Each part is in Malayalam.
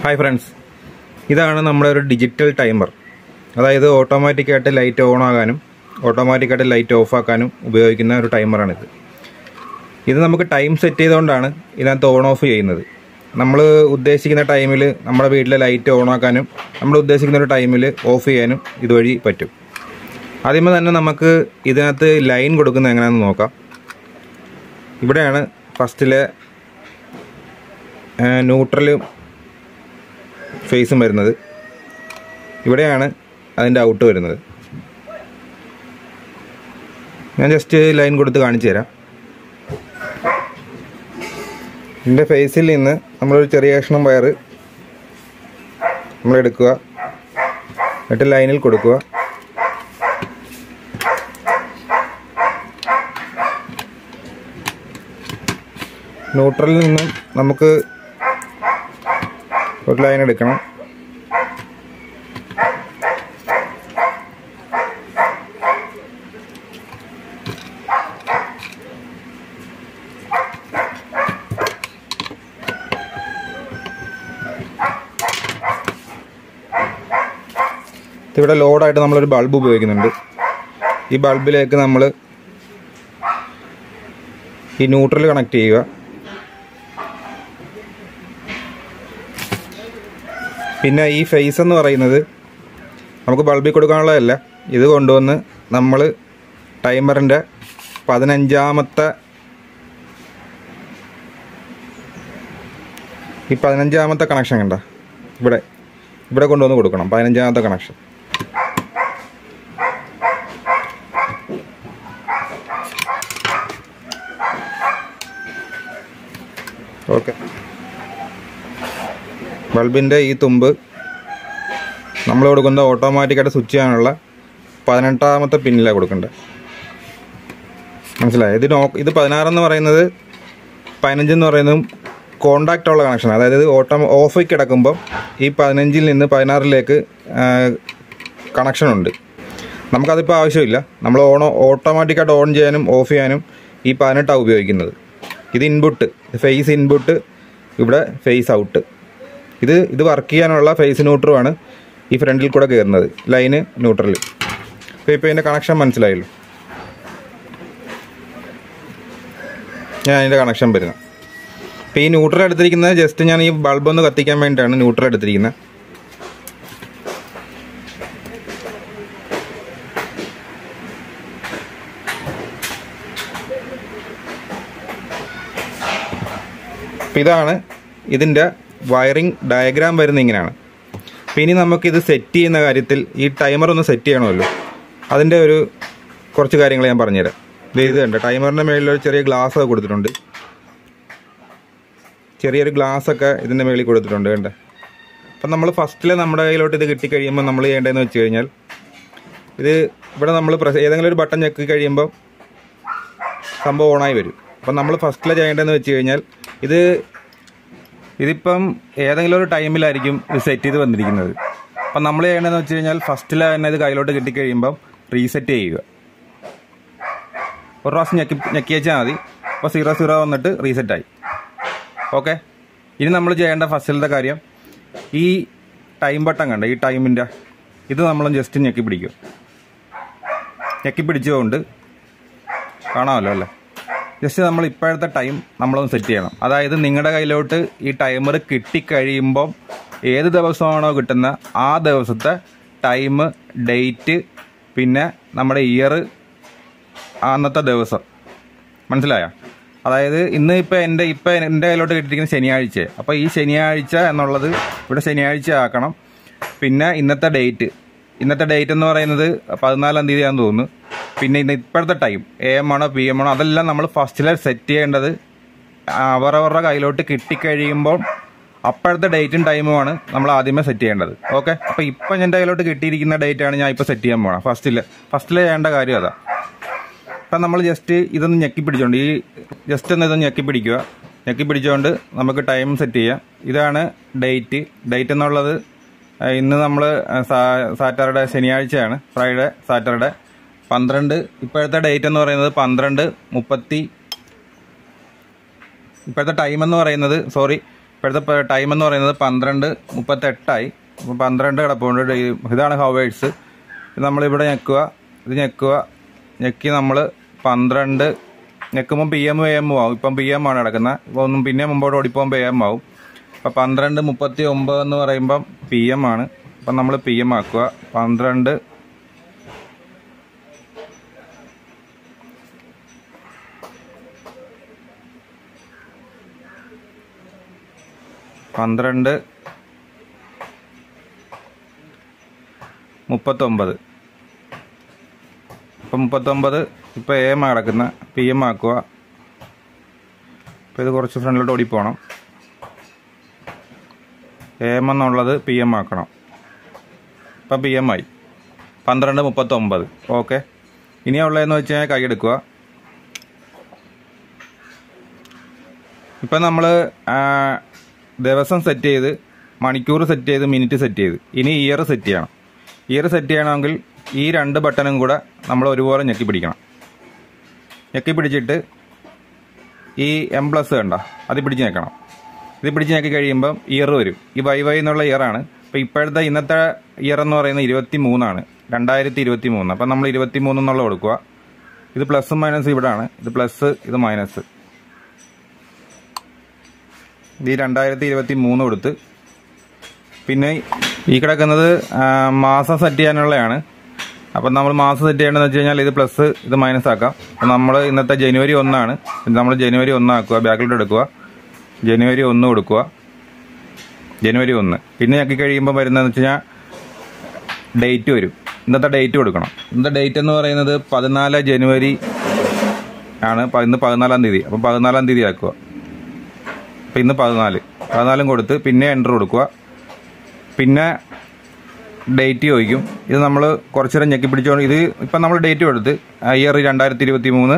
ഹായ് ഫ്രണ്ട്സ് ഇതാണ് നമ്മുടെ ഒരു ഡിജിറ്റൽ ടൈമർ അതായത് ഓട്ടോമാറ്റിക്കായിട്ട് ലൈറ്റ് ഓൺ ആകാനും ഓട്ടോമാറ്റിക്കായിട്ട് ലൈറ്റ് ഓഫ് ആക്കാനും ഉപയോഗിക്കുന്ന ഒരു ടൈമറാണിത് ഇത് നമുക്ക് ടൈം സെറ്റ് ചെയ്തുകൊണ്ടാണ് ഇതിനകത്ത് ഓൺ ഓഫ് ചെയ്യുന്നത് നമ്മൾ ഉദ്ദേശിക്കുന്ന ടൈമിൽ നമ്മുടെ വീട്ടിലെ ലൈറ്റ് ഓൺ ആക്കാനും നമ്മൾ ഉദ്ദേശിക്കുന്ന ഒരു ടൈമിൽ ഓഫ് ചെയ്യാനും ഇതുവഴി പറ്റും ആദ്യമേ തന്നെ നമുക്ക് ഇതിനകത്ത് ലൈൻ കൊടുക്കുന്നത് എങ്ങനെയാണെന്ന് നോക്കാം ഇവിടെയാണ് ഫസ്റ്റിലെ ന്യൂട്രലും ഫേസും വരുന്നത് ഇവിടെയാണ് അതിൻ്റെ ഔട്ട് വരുന്നത് ഞാൻ ജസ്റ്റ് ലൈൻ കൊടുത്ത് കാണിച്ചു തരാം ഇതിൻ്റെ ഫേസിൽ നിന്ന് നമ്മളൊരു ചെറിയ കഷ്ണം വയർ നമ്മൾ എടുക്കുക എന്നിട്ട് ലൈനിൽ കൊടുക്കുക ന്യൂട്രലിൽ നിന്നും നമുക്ക് ഒരു ലൈൻ എടുക്കണം ഇവിടെ ലോഡായിട്ട് നമ്മളൊരു ബൾബ് ഉപയോഗിക്കുന്നുണ്ട് ഈ ബൾബിലേക്ക് നമ്മൾ ഈ ന്യൂട്രൽ കണക്ട് ചെയ്യുക പിന്നെ ഈ ഫേസ് എന്ന് പറയുന്നത് നമുക്ക് ബൾബിൽ കൊടുക്കാനുള്ളതല്ല ഇത് കൊണ്ടുവന്ന് നമ്മൾ ടൈമറിൻ്റെ പതിനഞ്ചാമത്തെ ഈ പതിനഞ്ചാമത്തെ കണക്ഷൻ കണ്ട ഇവിടെ ഇവിടെ കൊണ്ടുവന്ന് കൊടുക്കണം പതിനഞ്ചാമത്തെ കണക്ഷൻ ഓക്കെ ബൾബിൻ്റെ ഈ തുമ്പ് നമ്മൾ കൊടുക്കുന്ന ഓട്ടോമാറ്റിക്കായിട്ട് സ്വിച്ച് ചെയ്യാനുള്ള പതിനെട്ടാമത്തെ പിന്നിലാണ് കൊടുക്കേണ്ടത് മനസ്സിലായി ഇത് നോ ഇത് പതിനാറെന്ന് പറയുന്നത് പതിനഞ്ചെന്ന് പറയുന്നതും കോണ്ടാക്റ്റ് ഉള്ള കണക്ഷൻ അതായത് ഓട്ടോ ഓഫിൽ കിടക്കുമ്പോൾ ഈ പതിനഞ്ചിൽ നിന്ന് പതിനാറിലേക്ക് കണക്ഷൻ ഉണ്ട് നമുക്കതിപ്പോൾ ആവശ്യമില്ല നമ്മൾ ഓൺ ഓട്ടോമാറ്റിക്കായിട്ട് ഓൺ ചെയ്യാനും ഓഫ് ചെയ്യാനും ഈ പതിനെട്ടാണ് ഉപയോഗിക്കുന്നത് ഇത് ഇൻപുട്ട് ഫേസ് ഇൻപുട്ട് ഇവിടെ ഫേസ് ഔട്ട് ഇത് ഇത് വർക്ക് ചെയ്യാനുള്ള ഫേസ് ന്യൂട്രുമാണ് ഈ ഫ്രണ്ടിൽ കൂടെ കയറുന്നത് ലൈന് ന്യൂട്രൽ അപ്പോൾ ഇപ്പോൾ ഇതിൻ്റെ കണക്ഷൻ മനസ്സിലായല്ലോ ഞാൻ അതിൻ്റെ കണക്ഷൻ വരുന്നത് ഇപ്പോൾ ഈ ന്യൂട്രൽ എടുത്തിരിക്കുന്നത് ജസ്റ്റ് ഞാൻ ഈ ബൾബ് ഒന്ന് കത്തിക്കാൻ വേണ്ടിയിട്ടാണ് ന്യൂട്രൽ എടുത്തിരിക്കുന്നത് അപ്പോൾ ഇതാണ് ഇതിൻ്റെ വയറിംഗ് ഡയഗ്രാം വരുന്ന ഇങ്ങനെയാണ് അപ്പോൾ ഇനി നമുക്കിത് സെറ്റ് ചെയ്യുന്ന കാര്യത്തിൽ ഈ ടൈമർ ഒന്ന് സെറ്റ് ചെയ്യണമല്ലോ അതിൻ്റെ ഒരു കുറച്ച് കാര്യങ്ങൾ ഞാൻ പറഞ്ഞുതരാം ഇത് ഇത് ഉണ്ട് ടൈമറിൻ്റെ മേളിൽ ഒരു ചെറിയ ഗ്ലാസ് ഒക്കെ കൊടുത്തിട്ടുണ്ട് ചെറിയൊരു ഗ്ലാസ് ഒക്കെ ഇതിൻ്റെ മേളിൽ കൊടുത്തിട്ടുണ്ട് കണ്ട അപ്പം നമ്മൾ ഫസ്റ്റിൽ നമ്മുടെ കയ്യിലോട്ട് ഇത് കിട്ടിക്കഴിയുമ്പോൾ നമ്മൾ ചെയ്യേണ്ടതെന്ന് വെച്ച് കഴിഞ്ഞാൽ ഇത് ഇവിടെ നമ്മൾ പ്രസ് ഏതെങ്കിലും ഒരു ബട്ടൺ ഞെക്കി കഴിയുമ്പോൾ സംഭവം ഓണായി വരും അപ്പം നമ്മൾ ഫസ്റ്റിൽ ചെയ്യേണ്ടതെന്ന് വെച്ച് കഴിഞ്ഞാൽ ഇത് ഇതിപ്പം ഏതെങ്കിലും ഒരു ടൈമിലായിരിക്കും ഇത് സെറ്റ് ചെയ്ത് വന്നിരിക്കുന്നത് അപ്പം നമ്മൾ ചെയ്യേണ്ടതെന്ന് വെച്ച് കഴിഞ്ഞാൽ ഫസ്റ്റിൽ തന്നെ ഇത് കയ്യിലോട്ട് കിട്ടിക്കഴിയുമ്പം റീസെറ്റ് ചെയ്യുക ഒരു പ്രാവശ്യം ഞെക്കി ഞെക്കി വെച്ചാൽ മതി അപ്പോൾ സീറോ സീറോ വന്നിട്ട് റീസെറ്റായി ഓക്കെ ഇനി നമ്മൾ ചെയ്യേണ്ട ഫസ്റ്റിലത്തെ കാര്യം ഈ ടൈം ബട്ടൺ കണ്ട ഈ ടൈമിൻ്റെ ഇത് നമ്മൾ ജസ്റ്റ് ഞെക്കി പിടിക്കും ഞെക്കി പിടിച്ചുകൊണ്ട് കാണാമല്ലോ അല്ലേ ജസ്റ്റ് നമ്മൾ ഇപ്പോഴത്തെ ടൈം നമ്മളൊന്ന് സെറ്റ് ചെയ്യണം അതായത് നിങ്ങളുടെ കയ്യിലോട്ട് ഈ ടൈമർ കിട്ടിക്കഴിയുമ്പം ഏത് ദിവസമാണോ കിട്ടുന്ന ആ ദിവസത്തെ ടൈം ഡേറ്റ് പിന്നെ നമ്മുടെ ഇയർ അന്നത്തെ ദിവസം മനസ്സിലായോ അതായത് ഇന്ന് ഇപ്പം എൻ്റെ ഇപ്പം എൻ്റെ കയ്യിലോട്ട് കിട്ടിയിരിക്കുന്ന ശനിയാഴ്ച അപ്പോൾ ഈ ശനിയാഴ്ച എന്നുള്ളത് ഇവിടെ ശനിയാഴ്ച ആക്കണം പിന്നെ ഇന്നത്തെ ഡേറ്റ് ഇന്നത്തെ ഡേറ്റ് എന്ന് പറയുന്നത് പതിനാലാം തീയതി ആണെന്ന് തോന്നുന്നു പിന്നെ ഇന്ന് ഇപ്പോഴത്തെ ടൈം എ എം ആണോ പി എം ആണോ അതെല്ലാം നമ്മൾ ഫസ്റ്റിൽ സെറ്റ് ചെയ്യേണ്ടത് അവരവരുടെ കയ്യിലോട്ട് കിട്ടിക്കഴിയുമ്പോൾ അപ്പോഴത്തെ ഡേറ്റും ടൈമുമാണ് നമ്മൾ ആദ്യമേ സെറ്റ് ചെയ്യേണ്ടത് ഓക്കെ അപ്പോൾ ഇപ്പം എൻ്റെ കയ്യിലോട്ട് കിട്ടിയിരിക്കുന്ന ഡേറ്റാണ് ഞാൻ ഇപ്പോൾ സെറ്റ് ചെയ്യാൻ പോകണം ഫസ്റ്റിൽ ഫസ്റ്റിൽ ചെയ്യേണ്ട കാര്യം അതാ അപ്പം നമ്മൾ ജസ്റ്റ് ഇതൊന്ന് ഞെക്കി പിടിച്ചോണ്ട് ഈ ജസ്റ്റ് ഒന്ന് ഇതൊന്ന് ഞെക്കി പിടിക്കുക ഞെക്കി പിടിച്ചുകൊണ്ട് നമുക്ക് ടൈം സെറ്റ് ചെയ്യാം ഇതാണ് ഡേറ്റ് ഡേറ്റ് എന്നുള്ളത് ഇന്ന് നമ്മൾ സാറ്റർഡേ ശനിയാഴ്ചയാണ് ഫ്രൈഡേ സാറ്റർഡേ പന്ത്രണ്ട് ഇപ്പോഴത്തെ ഡേറ്റ് എന്ന് പറയുന്നത് പന്ത്രണ്ട് മുപ്പത്തി ഇപ്പോഴത്തെ ടൈം എന്ന് പറയുന്നത് സോറി ഇപ്പോഴത്തെ ടൈം എന്ന് പറയുന്നത് പന്ത്രണ്ട് മുപ്പത്തെട്ടായി അപ്പോൾ പന്ത്രണ്ട് കിടപ്പുണ്ട് ഡി- ഇതാണ് ഹവേഴ്സ് ഇത് നമ്മളിവിടെ ഞെക്കുക ഇത് ഞെക്കുക ഞെക്കി നമ്മൾ പന്ത്രണ്ട് ഞെക്കുമ്പോൾ പി എം എ എം ആവും ഇപ്പം പി എം ആണ് കിടക്കുന്നത് ഇപ്പോൾ ഒന്നും പിന്നെ മുമ്പോട്ട് ഓടിപ്പോകുമ്പോൾ എ എം ആവും അപ്പോൾ പന്ത്രണ്ട് മുപ്പത്തി ഒമ്പത് എന്ന് പറയുമ്പം പി എം ആണ് അപ്പം നമ്മൾ പി എം ആക്കുക പന്ത്രണ്ട് പന്ത്രണ്ട് മുപ്പത്തൊമ്പത് ഇപ്പം മുപ്പത്തൊമ്പത് ഇപ്പം എ എം കിടക്കുന്ന പി എം ആക്കുക അപ്പോൾ ഇത് കുറച്ച് ഫ്രണ്ടിലോട്ട് ഓടിപ്പോണം എ എം എന്നുള്ളത് പി എം ആക്കണം ഇപ്പം പി എം ആയി പന്ത്രണ്ട് മുപ്പത്തൊമ്പത് ഓക്കെ ഇനിയുള്ളതെന്ന് വെച്ച് കഴിഞ്ഞാൽ കൈയെടുക്കുക ഇപ്പം നമ്മൾ ദിവസം സെറ്റ് ചെയ്ത് മണിക്കൂർ സെറ്റ് ചെയ്ത് മിനിറ്റ് സെറ്റ് ചെയ്ത് ഇനി ഇയർ സെറ്റ് ചെയ്യണം ഇയർ സെറ്റ് ചെയ്യണമെങ്കിൽ ഈ രണ്ട് ബട്ടണും കൂടെ നമ്മൾ ഒരുപോലെ ഞെക്കി പിടിക്കണം ഞെക്കി പിടിച്ചിട്ട് ഈ എം പ്ലസ് കണ്ട അത് പിടിച്ച് ഞെക്കണം ഇത് പിടിച്ച് ഞെക്കി കഴിയുമ്പം ഇയർ വരും ഈ വൈ വൈ എന്നുള്ള ഇയർ ആണ് അപ്പോൾ ഇപ്പോഴത്തെ ഇന്നത്തെ ഇയർ എന്ന് പറയുന്നത് ഇരുപത്തി മൂന്നാണ് രണ്ടായിരത്തി ഇരുപത്തി മൂന്ന് അപ്പം നമ്മൾ ഇരുപത്തി മൂന്ന് എന്നുള്ള കൊടുക്കുക ഇത് പ്ലസും മൈനസ് ഇവിടാണ് ഇത് പ്ലസ് ഇത് മൈനസ് ഈ രണ്ടായിരത്തി ഇരുപത്തി മൂന്ന് കൊടുത്ത് പിന്നെ ഈ കിടക്കുന്നത് ആ, മാസം സെറ്റ് ചെയ്യാനുള്ളതാണ് അപ്പം നമ്മൾ മാസം സെറ്റ് ചെയ്യേണ്ടതെന്ന് വെച്ച് കഴിഞ്ഞാൽ ഇത് പ്ലസ് ഇത് മൈനസ് ആക്കാം അപ്പം നമ്മൾ ഇന്നത്തെ ജനുവരി ഒന്നാണ് നമ്മൾ ജനുവരി ഒന്നാക്കുക ബാക്കിലോട്ട് എടുക്കുക ജനുവരി ഒന്ന് കൊടുക്കുക ജനുവരി ഒന്ന് പിന്നെ ഞെക്കി കഴിയുമ്പോൾ വരുന്നതെന്ന് വെച്ച് കഴിഞ്ഞാൽ ഡേറ്റ് വരും ഇന്നത്തെ ഡേറ്റ് കൊടുക്കണം ഇന്നത്തെ ഡേറ്റ് എന്ന് പറയുന്നത് പതിനാല് ജനുവരി ആണ് പ- ഇന്ന് പതിനാലാം തീയതി അപ്പം പതിനാലാം തീയതി ആക്കുക അപ്പം ഇന്ന് പതിനാല് പതിനാലും കൊടുത്ത് പിന്നെ എൻ്റർ കൊടുക്കുക പിന്നെ ഡേറ്റ് ചോദിക്കും ഇത് നമ്മൾ കുറച്ച് നേരം ഞെക്കി പിടിച്ചോണ്ട് ഇത് ഇപ്പം നമ്മൾ ഡേറ്റ് കൊടുത്ത് ഇയർ രണ്ടായിരത്തി ഇരുപത്തി മൂന്ന്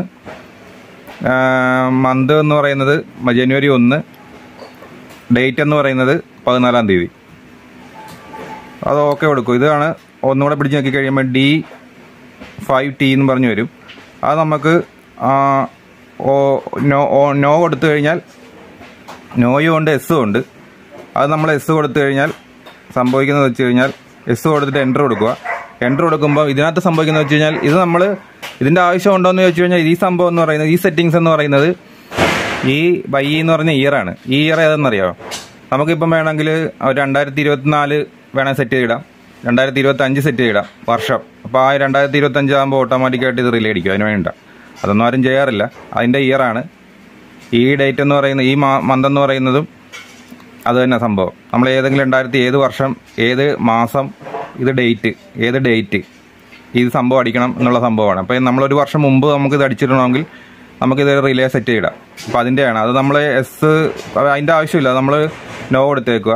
മന്ത് എന്ന് പറയുന്നത് മ- ജനുവരി ഒന്ന് ഡേറ്റ് എന്ന് പറയുന്നത് പതിനാലാം തീയതി അത് ഓക്കെ കൊടുക്കും ഇതാണ് ഒന്നുകൂടെ പിടിച്ച് നോക്കി കഴിയുമ്പോൾ ഡി ഫൈവ് ടി എന്ന് പറഞ്ഞു വരും അത് നമുക്ക് ആ, ഓ നോ ഓ നോ കൊടുത്തു കഴിഞ്ഞാൽ നോയും ഉണ്ട് എസ്സും ഉണ്ട് അത് നമ്മൾ എസ് കൊടുത്തു കഴിഞ്ഞാൽ സംഭവിക്കുന്നത് വെച്ച് കഴിഞ്ഞാൽ എസ് കൊടുത്തിട്ട് എൻ്റർ കൊടുക്കുക എൻ്റർ കൊടുക്കുമ്പോൾ ഇതിനകത്ത് സംഭവിക്കുന്നത് വെച്ച് കഴിഞ്ഞാൽ ഇത് നമ്മൾ ഇതിൻ്റെ ആവശ്യം ഉണ്ടോ എന്ന് ചോദിച്ചു കഴിഞ്ഞാൽ ഈ സംഭവം എന്ന് പറയുന്നത് ഈ സെറ്റിങ്സ് എന്ന് പറയുന്നത് ഈ ബൈ എന്ന് പറഞ്ഞ ഇയർ ആണ് ഈ ഇയർ ഏതെന്നറിയാമോ നമുക്കിപ്പം വേണമെങ്കിൽ ഒരു രണ്ടായിരത്തി ഇരുപത്തിനാല് വേണമെങ്കിൽ സെറ്റ് ചെയ്തിടാം രണ്ടായിരത്തി ഇരുപത്തി അഞ്ച് സെറ്റ് ചെയ്തിടാം വർഷം അപ്പോൾ ആ രണ്ടായിരത്തി ഇരുപത്തി അഞ്ച് ആകുമ്പോൾ ഓട്ടോമാറ്റിക്കായിട്ട് ഇത് റിലേ അടിക്കും അതിന് വേണ്ട അതൊന്നും ആരും ചെയ്യാറില്ല അതിൻ്റെ ഇയർ ആണ് ഈ ഡേറ്റ് എന്ന് പറയുന്ന ഈ മന്ത് എന്ന് പറയുന്നതും അത് തന്നെ സംഭവം നമ്മൾ ഏതെങ്കിലും രണ്ടായിരത്തി ഏത് വർഷം ഏത് മാസം ഇത് ഡേറ്റ് ഏത് ഡേറ്റ് ഈ സംഭവം അടിക്കണം എന്നുള്ള സംഭവമാണ് അപ്പോൾ നമ്മളൊരു വർഷം മുമ്പ് നമുക്ക് ഇത് അടിച്ചിടണമെങ്കിൽ നമുക്കിത് റിലേ സെറ്റ് ചെയ്യിടാം അപ്പോൾ അതിൻ്റെയാണ് അത് നമ്മൾ എസ് അതിൻ്റെ ആവശ്യമില്ല നമ്മൾ നോ കൊടുത്തേക്കുക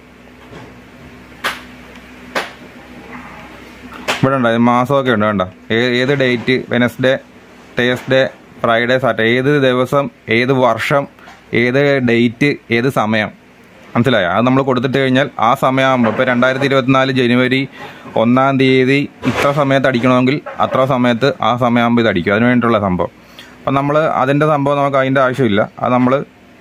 ഇവിടെ ഉണ്ട് മാസമൊക്കെ ഉണ്ട് വേണ്ട ഏത് date Wednesday Thursday Friday Saturday ഏത് ദിവസം ഏത് വർഷം ഏത് ഡേറ്റ് ഏത് സമയം മനസ്സിലായോ അത് നമ്മൾ കൊടുത്തിട്ട് കഴിഞ്ഞാൽ ആ സമയമാകുമ്പോൾ ഇപ്പോൾ രണ്ടായിരത്തി ഇരുപത്തിനാല് ജനുവരി ഒന്നാം തീയതി ഇത്ര സമയത്ത് അടിക്കണമെങ്കിൽ അത്ര സമയത്ത് ആ സമയമാകുമ്പോൾ ഇത് അടിക്കും അതിന് വേണ്ടിയിട്ടുള്ള സംഭവം അപ്പം നമ്മൾ അതിൻ്റെ സംഭവം നമുക്ക് അതിൻ്റെ ആവശ്യമില്ല അത് നമ്മൾ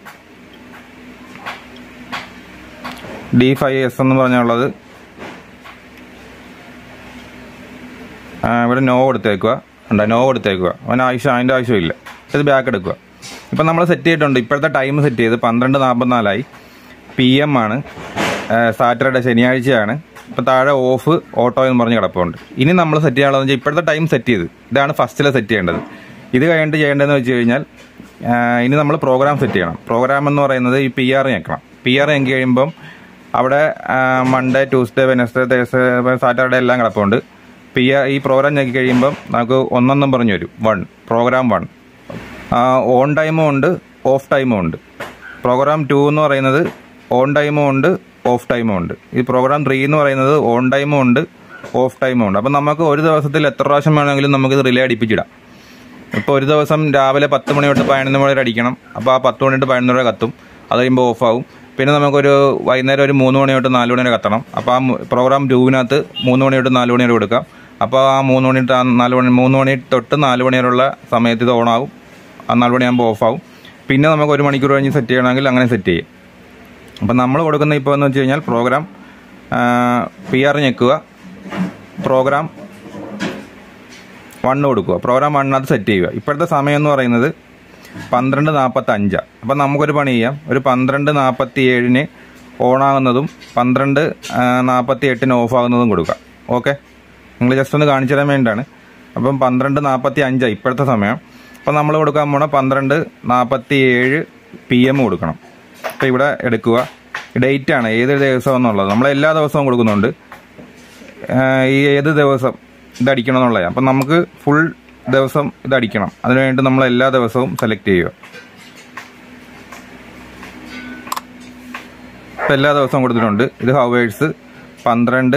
ഡി ഫൈവ് എസ് എന്ന് പറഞ്ഞുള്ളത് ആ, ഇവിടെ നോ കൊടുത്തേക്കുക ഉണ്ട് നോ കൊടുത്തേക്കുക അവന് ആവശ്യം അതിൻ്റെ ആവശ്യമില്ല ഇത് ബാക്ക് എടുക്കുക ഇപ്പം നമ്മൾ സെറ്റ് ചെയ്തിട്ടുണ്ട് ഇപ്പോഴത്തെ ടൈം സെറ്റ് ചെയ്ത് പന്ത്രണ്ട് നാൽപ്പത്തിനാലായി പി എം ആണ് സാറ്റർഡേ ശനിയാഴ്ചയാണ് ഇപ്പം താഴെ ഓഫ് ഓട്ടോ എന്ന് പറഞ്ഞ് കിടപ്പുണ്ട് ഇനി നമ്മൾ സെറ്റ് ചെയ്യാനുള്ളതെന്ന് വെച്ചാൽ ഇപ്പോഴത്തെ ടൈം സെറ്റ് ചെയ്ത് ഇതാണ് ഫസ്റ്റിൽ സെറ്റ് ചെയ്യേണ്ടത് ഇത് കഴിഞ്ഞിട്ട് ചെയ്യേണ്ടതെന്ന് വെച്ച് കഴിഞ്ഞാൽ ആ, ഇനി നമ്മൾ പ്രോഗ്രാം സെറ്റ് ചെയ്യണം പ്രോഗ്രാം എന്ന് പറയുന്നത് ഈ പി ആർ ഞെക്കണം പി ആർ ഞെക്കി കഴിയുമ്പം അവിടെ Monday Tuesday Wednesday Thursday Saturday എല്ലാം കിടപ്പുണ്ട് പി ആർ ഈ പ്രോഗ്രാം ഞെക്കി കഴിയുമ്പം നമുക്ക് ഒന്നൊന്നും പറഞ്ഞു വരും വൺ പ്രോഗ്രാം വൺ ഓൺ ടൈമും ഉണ്ട് ഓഫ് ടൈമും ഉണ്ട് പ്രോഗ്രാം ടു എന്ന് പറയുന്നത് ഓൺ ടൈമും ഉണ്ട് ഓഫ് ടൈമും ഉണ്ട് ഈ പ്രോഗ്രാം ത്രീ എന്ന് പറയുന്നത് ഓൺ ടൈമും ഉണ്ട് ഓഫ് ടൈമും ഉണ്ട് അപ്പം നമുക്ക് ഒരു ദിവസത്തിൽ എത്ര പ്രാവശ്യം വേണമെങ്കിലും നമുക്ക് ഇത് റിലേ അടിപ്പിച്ചിടാം ഇപ്പോൾ ഒരു ദിവസം രാവിലെ പത്ത് മണി തൊട്ട് പതിനൊന്ന് മണി വരെ അടിക്കണം അപ്പോൾ ആ പത്ത് മണി തൊട്ട് പതിനൊന്ന് വരെ കത്തും അത് കഴിയുമ്പോൾ ഓഫാവും പിന്നെ നമുക്കൊരു വൈകുന്നേരം ഒരു മൂന്ന് മണി തൊട്ട് നാല് മണി വരെ കത്തണം അപ്പോൾ ആ മു- പ്രോഗ്രാം ടൂവിനകത്ത് മൂന്ന് മണി തൊട്ട് നാല് മണി വരെ കൊടുക്കാം അപ്പോൾ ആ മൂന്ന് മണി തൊട്ട് ആ നാല് മണി മൂന്ന് മണി തൊട്ട് നാല് മണി വരെയുള്ള സമയത്ത് ഇത് ഓണാവും ആ നാല് മണിയാകുമ്പോൾ ഓഫാവും പിന്നെ നമുക്ക് ഒരു മണിക്കൂർ കഴിഞ്ഞ് സെറ്റ് ചെയ്യണമെങ്കിൽ അങ്ങനെ സെറ്റ് ചെയ്യും അപ്പം നമ്മൾ കൊടുക്കുന്ന ഇപ്പോൾ എന്ന് വെച്ച് കഴിഞ്ഞാൽ പ്രോഗ്രാം പി ആർ ഞെക്കുക പ്രോഗ്രാം വണ്ണ് കൊടുക്കുക പ്രോഗ്രാം വണ്ണിനകത്ത് സെറ്റ് ചെയ്യുക ഇപ്പോഴത്തെ സമയം എന്ന് പറയുന്നത് പന്ത്രണ്ട് നാൽപ്പത്തി അഞ്ചാണ് അപ്പം നമുക്കൊരു പണി ചെയ്യാം ഒരു പന്ത്രണ്ട് നാൽപ്പത്തി ഏഴിന് ഓണാകുന്നതും പന്ത്രണ്ട് നാൽപ്പത്തി എട്ടിന് ഓഫ് ആകുന്നതും കൊടുക്കുക ഓക്കെ നിങ്ങൾ ജസ്റ്റ് ഒന്ന് കാണിച്ചു തരാൻ വേണ്ടിയിട്ടാണ് അപ്പം പന്ത്രണ്ട് നാൽപ്പത്തി അഞ്ചാണ് ഇപ്പോഴത്തെ സമയം അപ്പം നമ്മൾ കൊടുക്കാൻ പോണ പന്ത്രണ്ട് നാൽപ്പത്തി ഏഴ് പി എം കൊടുക്കണം അപ്പം ഇവിടെ എടുക്കുക ഡേറ്റ് ആണ് ഏത് ദിവസം എന്നുള്ളത് നമ്മൾ എല്ലാ ദിവസവും കൊടുക്കുന്നുണ്ട് ആഹ് ഈ ഏത് ദിവസം ഇതടിക്കണം എന്നുള്ളത് അപ്പം നമുക്ക് ഫുൾ ദിവസം ഇതടിക്കണം അതിനുവേണ്ടി നമ്മൾ എല്ലാ ദിവസവും സെലക്ട് ചെയ്യുക ഇപ്പം എല്ലാ ദിവസവും കൊടുത്തിട്ടുണ്ട് ഇത് ഹവേഴ്സ് പന്ത്രണ്ട്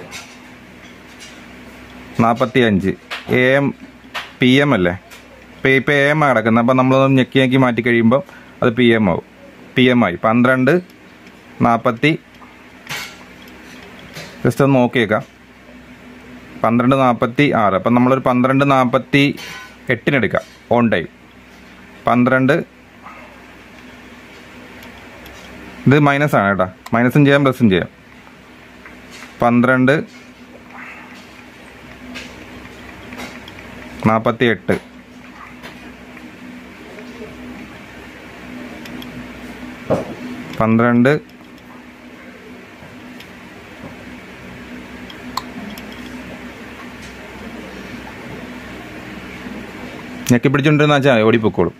നാൽപ്പത്തി അഞ്ച് എ എം പി എം അല്ലേ ഇപ്പം ഇപ്പം എ എം ആണ് കിടക്കുന്നത് അപ്പം നമ്മളൊന്ന് ഞെക്കി ഞെക്കി മാറ്റി കഴിയുമ്പോൾ അത് പി എം ആവും പി എം ആയി പന്ത്രണ്ട് നാൽപ്പത്തി ജസ്റ്റ് ഒന്ന് നോക്കിയേക്കാം പന്ത്രണ്ട് നാൽപ്പത്തി ആറ് അപ്പം നമ്മളൊരു പന്ത്രണ്ട് നാൽപ്പത്തി എട്ടിനെടുക്കാം ഓൺ ടൈം പന്ത്രണ്ട് ഇത് മൈനസ് ആണ് കേട്ടോ മൈനസും ചെയ്യാം പ്ലസും ചെയ്യാം പന്ത്രണ്ട് നാൽപ്പത്തി എട്ട് പന്ത്രണ്ട് ഞെക്കി പിടിച്ചോണ്ടിരുന്ന വെച്ചാൽ ഓടിപ്പോക്കോളും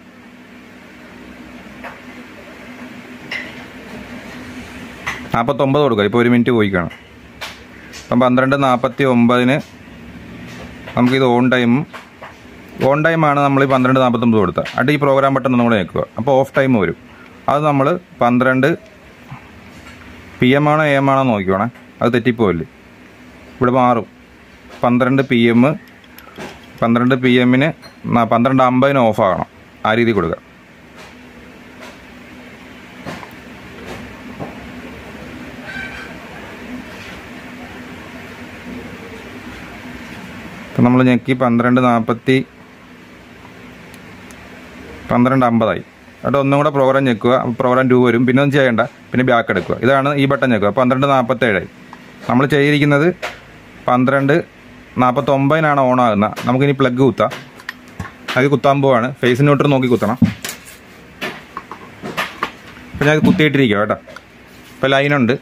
നാൽപ്പത്തൊമ്പത് കൊടുക്കുക ഇപ്പോൾ ഒരു മിനിറ്റ് പോയി കാണും അപ്പം പന്ത്രണ്ട് നാൽപ്പത്തി ഒമ്പതിന് നമുക്കിത് ഓൺ ടൈമും ഓൺ ടൈമാണ് നമ്മൾ ഈ പന്ത്രണ്ട് നാൽപ്പത്തൊമ്പത് കൊടുത്തത് എന്നിട്ട് ഈ പ്രോഗ്രാം ബട്ടൺ ഒന്നും കൂടെ ഞെക്കുക അപ്പോൾ ഓഫ് ടൈം വരും അത് നമ്മൾ പന്ത്രണ്ട് പി എം ആണോ എ എം ആണോ നോക്കിക്കോണേ അത് തെറ്റിപ്പോവില്ലേ ഇവിടെ മാറും പന്ത്രണ്ട് പി എം പന്ത്രണ്ട് പി എമ്മിന് പന്ത്രണ്ട് അമ്പതിന് ഓഫ് ആകണം ആ രീതി കൊടുക്കുക ഇപ്പം നമ്മൾ ഞെക്കി പന്ത്രണ്ട് നാൽപ്പത്തി പന്ത്രണ്ട് അമ്പതായി എന്നിട്ട് ഒന്നും കൂടെ പ്രോഗ്രാം ഞെക്കുക പ്രോഗ്രാം ടു വരും പിന്നെ ഒന്നും ചെയ്യേണ്ട പിന്നെ ബാക്ക് എടുക്കുക ഇതാണ് ഈ ബട്ടൺ ഞെക്കുക പന്ത്രണ്ട് നാൽപ്പത്തേഴായി നമ്മൾ ചെയ്തിരിക്കുന്നത് പന്ത്രണ്ട് നാൽപ്പത്തൊമ്പതിനാണ് ഓൺ ആകുന്നത് നമുക്കിനി പ്ലഗ് കുത്താം അത് കുത്താൻ പോവാണ് ഫേസ് ന്യൂട്രൽ നോക്കി കുത്തണം അപ്പം ഞാൻ ഇത് കുത്തിയിട്ടിരിക്കുക കേട്ടോ ഇപ്പം ലൈനുണ്ട്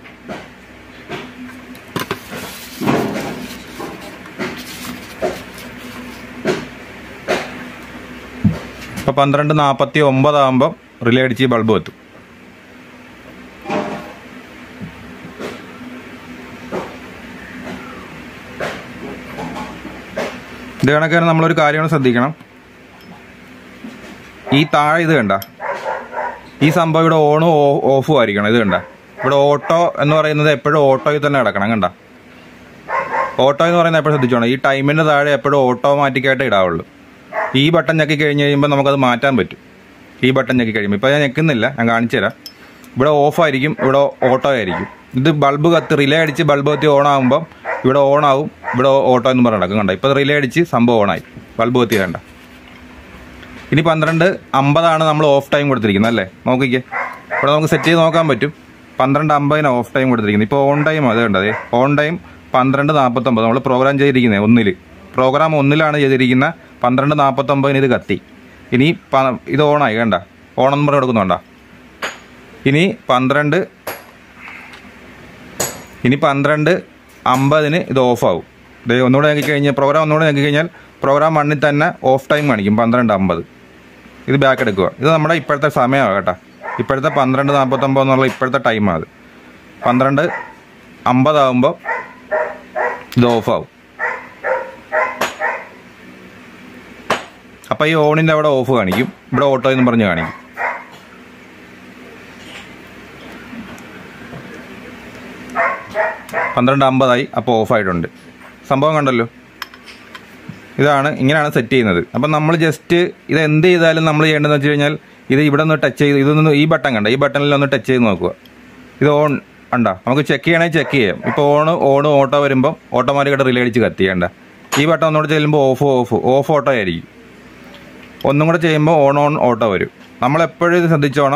ഇപ്പം പന്ത്രണ്ട് നാൽപ്പത്തി ഒമ്പതാകുമ്പം റിലേ അടിച്ച് ഈ ബൾബ് എത്തും ഇത് കണക്കാണ് നമ്മളൊരു കാര്യം ശ്രദ്ധിക്കണം ഈ താഴെ ഇത് കണ്ട ഈ സംഭവം ഇവിടെ ഓണും ഓ- ഓഫും ആയിരിക്കണം ഇത് കണ്ട ഇവിടെ ഓട്ടോ എന്ന് പറയുന്നത് എപ്പോഴും ഓട്ടോയിൽ തന്നെ കിടക്കണം കണ്ട ഓട്ടോ എന്ന് പറയുന്നത് എപ്പോഴും ശ്രദ്ധിച്ചോണം ഈ ടൈമിന്റെ താഴെ എപ്പോഴും ഓട്ടോമാറ്റിക്കായിട്ട് ഇടാവുള്ളൂ ഈ ബട്ടൺ ഞെക്കി കഴിഞ്ഞ് കഴിയുമ്പോൾ നമുക്കത് മാറ്റാൻ പറ്റും ഈ ബട്ടൺ ഞെക്കി കഴിയുമ്പോൾ ഇപ്പോൾ ഞാൻ ഞെക്കുന്നില്ല ഞാൻ കാണിച്ചു തരാം ഇവിടെ ഓഫ് ആയിരിക്കും ഇവിടെ ഓട്ടോ ആയിരിക്കും ഇത് ബൾബ് കത്ത് റിലേ അടിച്ച് ബൾബ് കത്തി ഓൺ ആകുമ്പോൾ ഇവിടെ ഓൺ ആവും ഇവിടെ ഓട്ടോ എന്ന് പറഞ്ഞ് നടക്കും കണ്ട ഇപ്പോൾ റിലേ അടിച്ച് സംഭവം ഓണായി ബൾബ് കത്തി വേണ്ട ഇനി പന്ത്രണ്ട് അമ്പതാണ് നമ്മൾ ഓഫ് ടൈം കൊടുത്തിരിക്കുന്നത് അല്ലേ നോക്കിക്കേ ഇവിടെ നമുക്ക് സെറ്റ് ചെയ്ത് നോക്കാൻ പറ്റും പന്ത്രണ്ട് അമ്പതിന് ഓഫ് ടൈം കൊടുത്തിരിക്കുന്നത് ഇപ്പോൾ ഓൺ ടൈം അത് കണ്ടത് ഓൺ ടൈം പന്ത്രണ്ട് നാൽപ്പത്തൊമ്പത് നമ്മൾ പ്രോഗ്രാം ചെയ്തിരിക്കുന്നത് ഒന്നിൽ പ്രോഗ്രാം ഒന്നിലാണ് ചെയ്തിരിക്കുന്ന പന്ത്രണ്ട് നാൽപ്പത്തൊമ്പതിന് ഇത് കത്തി ഇനി പ- ഇത് ഓണായി കണ്ട ഓണെന്ന് പറഞ്ഞ് കൊടുക്കുന്നുണ്ട ഇനി പന്ത്രണ്ട് ഇനി പന്ത്രണ്ട് അമ്പതിന് ഇത് ഓഫാവും ഇത് ഒന്നുകൂടെ നോക്കി കഴിഞ്ഞാൽ പ്രോഗ്രാം ഒന്നുകൂടെ നോക്കി കഴിഞ്ഞാൽ പ്രോഗ്രാം വണ്ണിൽ തന്നെ ഓഫ് ടൈം കാണിക്കും പന്ത്രണ്ട് അമ്പത് ഇത് ബാക്ക് എടുക്കുക ഇത് നമ്മുടെ ഇപ്പോഴത്തെ സമയമാണ് കേട്ടോ ഇപ്പോഴത്തെ പന്ത്രണ്ട് നാൽപ്പത്തൊമ്പത് എന്നുള്ള ഇപ്പോഴത്തെ ടൈമാണ് അത് പന്ത്രണ്ട് അമ്പതാകുമ്പോൾ ഇത് ഓഫാവും അപ്പോൾ ഈ ഓണിൻ്റെ അവിടെ ഓഫ് കാണിക്കും ഇവിടെ ഓട്ടോ എന്ന് പറഞ്ഞ് കാണിക്കും പന്ത്രണ്ട് അമ്പതായി അപ്പോൾ ഓഫായിട്ടുണ്ട് സംഭവം കണ്ടല്ലോ ഇതാണ് ഇങ്ങനെയാണ് സെറ്റ് ചെയ്യുന്നത് അപ്പം നമ്മൾ ജസ്റ്റ് ഇത് എന്ത് ചെയ്താലും നമ്മൾ ചെയ്യേണ്ടതെന്ന് വെച്ച് കഴിഞ്ഞാൽ ഇത് ഇവിടെ ഒന്ന് ടച്ച് ചെയ്ത് ഇതൊന്ന് ഈ ബട്ടൺ കണ്ട ഈ ബട്ടണിൽ ഒന്ന് ടച്ച് ചെയ്ത് നോക്കുക ഇത് ഓൺ ഉണ്ടോ നമുക്ക് ചെക്ക് ചെയ്യണമെങ്കിൽ ചെക്ക് ചെയ്യാം ഇപ്പോൾ ഓൺ ഓൺ ഓട്ടോ വരുമ്പോൾ ഓട്ടോമാറ്റിക്കായിട്ട് റിലേ അടിച്ച് കത്തിയേണ്ട ഈ ബട്ടൺ ഒന്നുകൂടെ ചെല്ലുമ്പോൾ ഓഫ് ഓഫ് ഓഫ് ഓട്ടോ ആയിരിക്കും ഒന്നും കൂടെ ചെയ്യുമ്പോൾ ഓൺ ഓൺ ഓട്ടോ വരും നമ്മളെപ്പോഴും ഇത് ശ്രദ്ധിച്ചോണം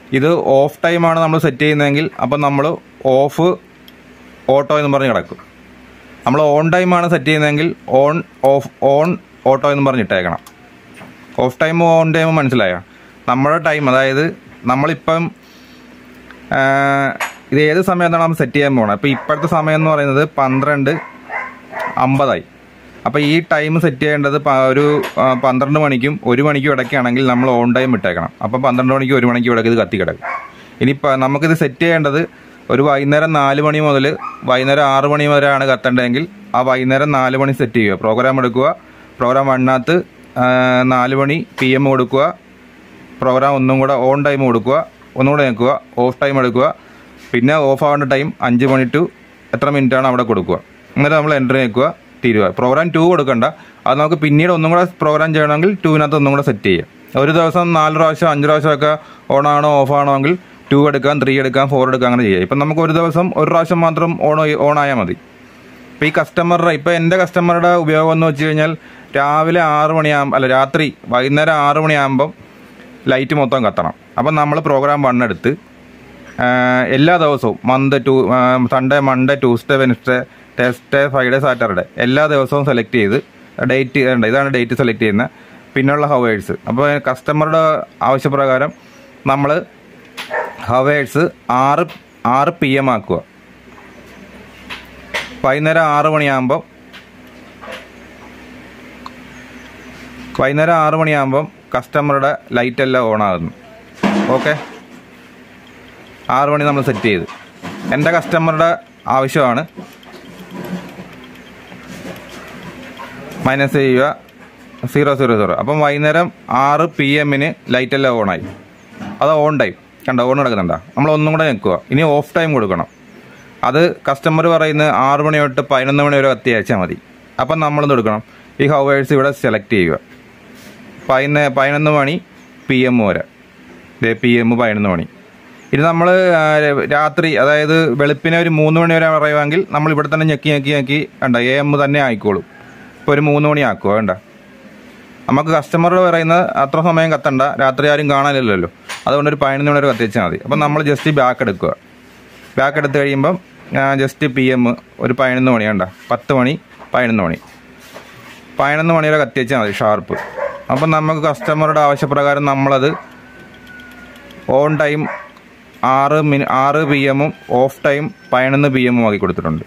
ഇത് ഓഫ് ടൈമാണ് നമ്മൾ സെറ്റ് ചെയ്യുന്നതെങ്കിൽ അപ്പം നമ്മൾ ഓഫ് ഓട്ടോ എന്ന് പറഞ്ഞ് കിടക്കും നമ്മൾ ഓൺ ടൈമാണ് സെറ്റ് ചെയ്യുന്നതെങ്കിൽ ഓൺ ഓഫ് ഓൺ ഓട്ടോ എന്ന് പറഞ്ഞ് ഇട്ടേക്കണം ഓഫ് ടൈമും ഓൺ ടൈമും മനസ്സിലായോ നമ്മുടെ ടൈം അതായത് നമ്മളിപ്പം ആ, ഇത് ഏത് സമയത്താണ് നമ്മൾ സെറ്റ് ചെയ്യാൻ പോകണം അപ്പോൾ ഇപ്പോഴത്തെ സമയം എന്ന് പറയുന്നത് പന്ത്രണ്ട് അമ്പതായി അപ്പോൾ ഈ ടൈം സെറ്റ് ചെയ്യേണ്ടത് പ- ഒരു ആ, പന്ത്രണ്ട് മണിക്കും ഒരു മണിക്കും ഇടയ്ക്കാണെങ്കിൽ നമ്മൾ ഓൺ ടൈം ഇട്ടേക്കണം അപ്പോൾ പന്ത്രണ്ട് മണിക്കും ഒരു മണിക്കും ഇടയ്ക്ക് ഇത് കത്തി കിടക്കും ഇനിയിപ്പോൾ നമുക്കിത് സെറ്റ് ചെയ്യേണ്ടത് ഒരു വൈകുന്നേരം നാല് മണി മുതൽ വൈകുന്നേരം ആറ് മണി വരെയാണ് കത്തേണ്ടതെങ്കിൽ ആ വൈകുന്നേരം നാല് മണി സെറ്റ് ചെയ്യുക പ്രോഗ്രാം എടുക്കുക പ്രോഗ്രാം വണ്ണാത്ത് നാല് മണി പി എം കൊടുക്കുക പ്രോഗ്രാം ഒന്നും കൂടെ ഓൺ ടൈം കൊടുക്കുക ഒന്നും കൂടെ നിൽക്കുക ഓഫ് ടൈം എടുക്കുക പിന്നെ ഓഫ് ആവേണ്ട ടൈം അഞ്ച് മണി ടു എത്ര മിനിറ്റ് ആണ് അവിടെ കൊടുക്കുക എന്നിട്ട് നമ്മൾ എൻട്രി നിൽക്കുക തീരുക പ്രോഗ്രാം ടു കൊടുക്കണ്ട അത് നമുക്ക് പിന്നീട് ഒന്നും കൂടെ പ്രോഗ്രാം ചെയ്യണമെങ്കിൽ ടൂവിനകത്ത് ഒന്നും കൂടെ സെറ്റ് ചെയ്യാം ഒരു ദിവസം നാല് പ്രാവശ്യം അഞ്ച് പ്രാവശ്യമൊക്കെ ഓൺ ആണോ ഓഫ് ആണോ എങ്കിൽ ടു എടുക്കാം ത്രീ എടുക്കാം ഫോർ എടുക്കാം അങ്ങനെ ചെയ്യാം ഇപ്പം നമുക്ക് ഒരു ദിവസം ഒരു പ്രാവശ്യം മാത്രം ഓൺ ഓൺ ആയാൽ മതി ഇപ്പോൾ ഈ കസ്റ്റമറുടെ ഇപ്പോൾ എൻ്റെ കസ്റ്റമറുടെ ഉപയോഗം എന്ന് വെച്ച് കഴിഞ്ഞാൽ രാവിലെ ആറ് മണിയാകുമ്പോൾ അല്ല രാത്രി വൈകുന്നേരം ആറ് മണിയാകുമ്പം ലൈറ്റ് മൊത്തം കത്തണം അപ്പം നമ്മൾ പ്രോഗ്രാം വൺ എടുത്ത് ആ, എല്ലാ ദിവസവും month to Sunday Monday Tuesday Wednesday Thursday Friday Saturday എല്ലാ ദിവസവും സെലക്ട് ചെയ്ത് ഡേറ്റ് ഇതാണ് ഡേറ്റ് സെലക്ട് ചെയ്യുന്നത് പിന്നെയുള്ള ഹവേഴ്സ് അപ്പോൾ കസ്റ്റമറുടെ ആവശ്യപ്രകാരം നമ്മൾ ഹവേഴ്സ് ആറ് ആറ് പി എം ആക്കുക വൈകുന്നേരം ആറ് മണിയാകുമ്പം വൈകുന്നേരം ആറ് മണിയാകുമ്പം കസ്റ്റമറുടെ ലൈറ്റ് എല്ലാം ഓൺ ആകുന്നു ഓക്കെ ആറ് മണി നമ്മൾ സെറ്റ് ചെയ്ത് എൻ്റെ കസ്റ്റമറുടെ ആവശ്യമാണ് മൈനസ് ചെയ്യുക സീറോ സീറോ സീറോ അപ്പം വൈകുന്നേരം ആറ് പി എമ്മിന് ലൈറ്റ് എല്ലാം ഓണായി അത് ഓൺ ടൈം കണ്ടോ ഓൺ കിടക്കുന്നുണ്ടോ നമ്മൾ ഒന്നും കൂടെ നിൽക്കുക ഇനി ഓഫ് ടൈം കൊടുക്കണം അത് കസ്റ്റമർ പറയുന്നത് ആറ് മണി തൊട്ട് പതിനൊന്ന് മണി വരെ കത്തി അയച്ചാൽ മതി അപ്പം നമ്മളെന്ത് എടുക്കണം ഈ ഹവേഴ്സ് ഇവിടെ സെലക്ട് ചെയ്യുക പതിന പതിനൊന്ന് മണി പി എം വരെ പി എം പതിനൊന്ന് മണി ഇത് നമ്മൾ രാത്രി അതായത് വെളുപ്പിനെ ഒരു മൂന്ന് മണി വരെ പറയുമെങ്കിൽ നമ്മൾ ഇവിടെ തന്നെ ഞെക്കി ഞെക്കി ഞെക്കി വേണ്ട എ എം തന്നെ ആയിക്കോളും ഇപ്പോൾ ഒരു മൂന്ന് മണി ആക്കുക വേണ്ട നമുക്ക് കസ്റ്റമർ പറയുന്നത് അത്ര സമയം കത്തണ്ട രാത്രി ആരും കാണാനില്ലല്ലോ അതുകൊണ്ട് ഒരു പതിനൊന്ന് മണി വരെ കത്തിച്ചാൽ മതി അപ്പം നമ്മൾ ജസ്റ്റ് ബാക്ക് എടുക്കുക ബാക്ക് എടുത്ത് കഴിയുമ്പം ജസ്റ്റ് പി എം ഒരു പതിനൊന്ന് മണി വേണ്ട പത്ത് മണി പതിനൊന്ന് മണി പതിനൊന്ന് മണി വരെ കത്തിച്ചാൽ മതി ഷാർപ്പ് അപ്പം നമുക്ക് കസ്റ്റമറുടെ ആവശ്യപ്രകാരം നമ്മളത് ഓൺ ടൈം ആറ് മിനി ആറ് പി എമ്മും ഓഫ് ടൈം പതിനൊന്ന് പി എമ്മും ആക്കി കൊടുത്തിട്ടുണ്ട്